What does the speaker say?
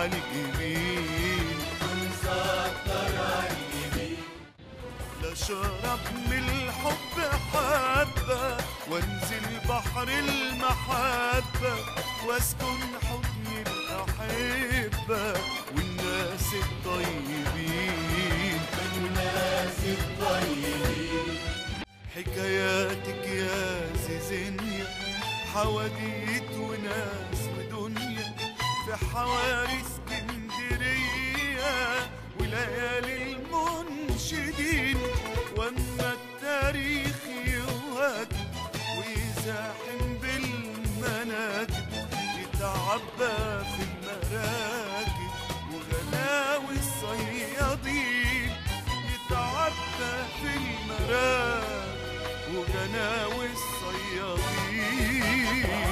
عن الجميل ونسطر عن اليمين لشرب من الحب حبة وانزل بحر المحبة واسكن حضن الأحبة والناس الطيبين والناس الطيبين حكاياتك يا زيزينيا حواديت وناس ودنيا في حواري اسكندرية وليالي المنشدين واما التاريخ يواكب ويزاحم بالمناكب يتعبى في المراكب وغلاوي الصيادين يتعبى في المراكب وغناوي الصيادين